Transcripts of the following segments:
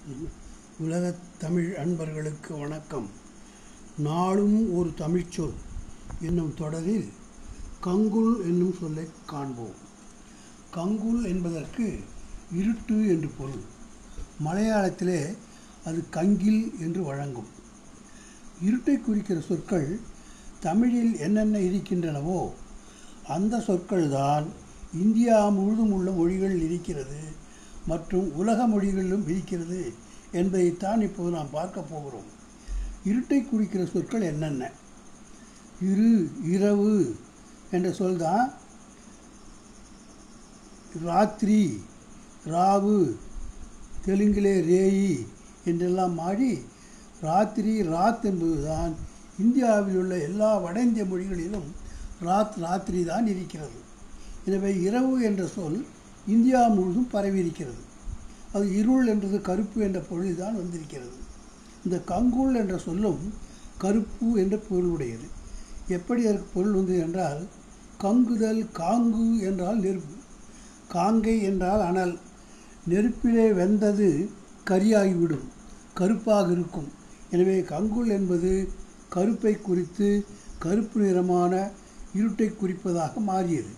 உலகத் தமிழ் அன்பர்களுக்கு வணக்கம் நாளும் ஒரு தமிழ்ச்சொல் என்னும் தொடரில் கங்குல் என்னும் சொல்லைக் காண்போம் கங்குல் என்பதற்கு இருட்டு என்று பொருள் மலையாளத்திலே அது கங்கில் என்று வழங்கும் இருட்டை குறிக்கிற சொற்கள் தமிழில் என்னென்ன இருக்கின்றனவோ அந்த சொற்கள்தான் இந்தியா முழுதும் உள்ள மொழிகளில் இருக்கிறது மற்றும் உலக மொழிகளிலும் இருக்கிறது என்பதைத்தான் இப்போது நாம் பார்க்க போகிறோம் இருட்டை குறிக்கிற சொற்கள் என்னென்ன இரு இரவு என்ற சொல் தான் ராத்திரி ராவு தெலுங்கிலே ரேயி என்றெல்லாம் மாறி ராத்திரி ராத் என்பதுதான் இந்தியாவில் உள்ள எல்லா வட இந்திய மொழிகளிலும் ராத் ராத்திரி தான் இருக்கிறது எனவே இரவு என்ற சொல் இந்தியா முழுதும் பரவி இருக்கிறது அது இருள் என்றது கருப்பு என்ற பொருளில் தான் வந்திருக்கிறது இந்த கங்குல் என்ற சொல்லும் கருப்பு என்ற பொருளுடையது எப்படி அதற்கு பொருள் வந்தது என்றால் கங்குதல் காங்கு என்றால் நெருப்பு காங்கை என்றால் அனல் நெருப்பிலே வெந்தது கரியாகிவிடும் கருப்பாக இருக்கும் எனவே கங்குல் என்பது கருப்பை குறித்து கருப்பு நிறமான இருட்டை குறிப்பதாக மாறியது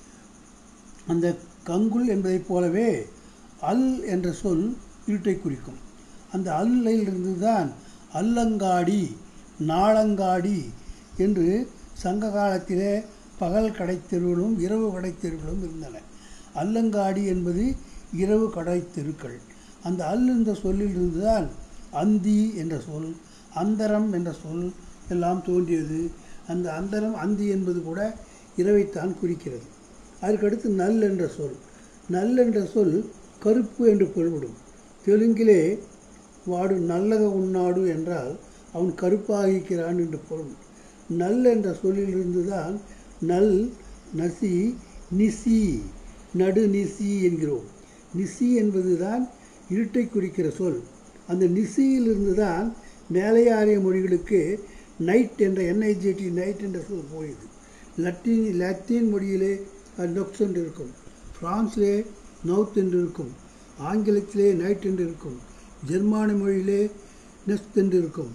அந்த கங்குல் என்பதைப் போலவே அல் என்ற சொல் இருட்டை குறிக்கும் அந்த அல்லிலிருந்து தான் அல்லங்காடி நாளங்காடி என்று சங்க காலத்திலே பகல் கடைத்தெருவுகளும் இரவு கடைத்தெருவுகளும் இருந்தன அல்லங்காடி என்பது இரவு கடை தெருக்கள் அந்த அல் என்ற சொல்லிலிருந்து தான் அந்தி என்ற சொல் அந்தரம் என்ற சொல் எல்லாம் தோன்றியது அந்த அந்தரம் அந்தி என்பது கூட இரவைத்தான் குறிக்கிறது அதற்கடுத்து நல் என்ற சொல் நல் என்ற சொல் கருப்பு என்று பொருள்படும் தெலுங்கிலே வாடு நல்லக உண்ணாடு என்றால் அவன் கருப்பாக இருக்கிறான் என்று பொருள் நல் என்ற சொல்லிலிருந்து தான் நல் நசி நிசி நடு நிசி என்கிறோம் நிசி என்பது தான் இருட்டை குறிக்கிற சொல் அந்த நிசியிலிருந்து தான் மேலையாரிய மொழிகளுக்கு நைட் என்ற என்ஐஜிடி நைட் என்ற சொல் போயிது லத்தீன் லத்தீன் மொழியிலே அது நொக்ஸ் என்று இருக்கும் ஃப்ரான்ஸிலே நவுத் என்று இருக்கும் ஆங்கிலத்திலே நைட் என்று இருக்கும் ஜெர்மானி மொழியிலே நெஸ்ட் என்று இருக்கும்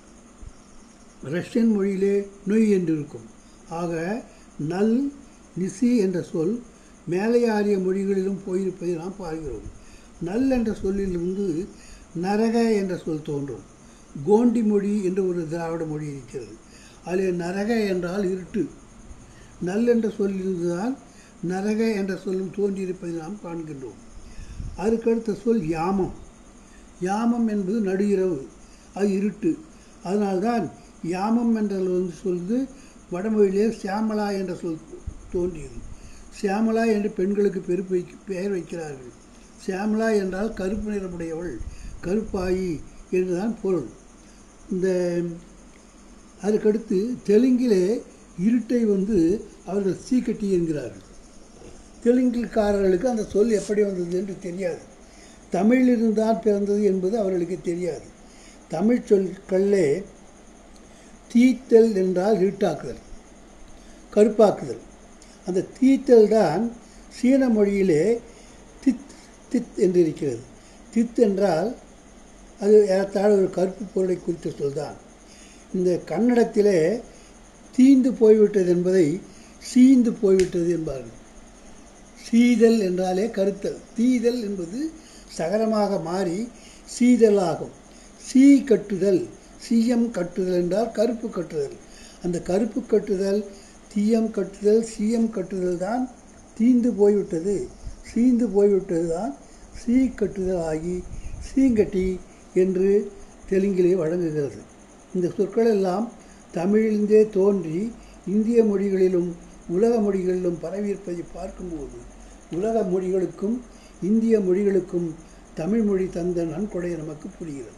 ரஷ்யன் மொழியிலே நொய் என்று இருக்கும் ஆக நல் நிசி என்ற சொல் மேலையாரிய மொழிகளிலும் போயிருப்பதை நாம் பார்க்கிறோம் நல் என்ற சொல்லிலிருந்து நரக என்ற சொல் தோன்றும் கோண்டி மொழி என்ற ஒரு திராவிட மொழி இருக்கிறது அதில் நரக என்றால் இருட்டு நல் என்ற சொல்லிலிருந்து தான் நரக என்ற சொல்லும் தோன்றியிருப்பதை நாம் காண்கின்றோம் அதுக்கடுத்த சொல் யாமம் யாமம் என்பது நடு இரவு அது இருட்டு அதனால்தான் யாமம் என்ற வந்து சொல்வது வடமொழியிலே சியாமலா என்ற சொல் தோன்றியது சியாமலா என்று பெண்களுக்கு பெருப்பு வைக்க பெயர் வைக்கிறார்கள் சியாமலா என்றால் கருப்பு நிறமுடையவள் கருப்பாயி என்றுதான் பொருள் இந்த அதுக்கடுத்து தெலுங்கிலே இருட்டை வந்து அவர்கள் சீக்கட்டி என்கிறார்கள் தெலுங்குக்காரர்களுக்கு அந்த சொல் எப்படி வந்தது என்று தெரியாது தமிழிலிருந்தான் பிறந்தது என்பது அவர்களுக்கு தெரியாது தமிழ் சொற்களிலே தீத்தல் என்றால் இருட்டாக்குதல் கருப்பாக்குதல் அந்த தீத்தல் தான் சீன மொழியிலே தித் தித் என்று இருக்கிறது தித் என்றால் அது ஏறத்தாழ ஒரு கருப்பு பொருளை குறித்த சொல்தான் இந்த கன்னடத்திலே தீந்து போய்விட்டது என்பதை சீந்து போய்விட்டது என்பார்கள் சீதல் என்றாலே கருத்தல் தீதல் என்பது சகரமாக மாறி சீதல் ஆகும் சீ கட்டுதல் சீயம் கட்டுதல் என்றால் கருப்பு கட்டுதல் அந்த கருப்பு கட்டுதல் தீயம் கட்டுதல் சீயம் கட்டுதல் தான் தீந்து போய்விட்டது சீந்து போய்விட்டது தான் சீ கட்டுதல் ஆகி சீங்கட்டி என்று தெலுங்கிலே வழங்குகிறது இந்த சொற்கள் எல்லாம் தமிழிலிருந்தே தோன்றி இந்திய மொழிகளிலும் உலக மொழிகளிலும் பரவியிருப்பதை பார்க்கும்போது உலக மொழிகளுக்கும் இந்திய மொழிகளுக்கும் தமிழ் மொழி தந்த நன்கொடை நமக்கு புரிகிறது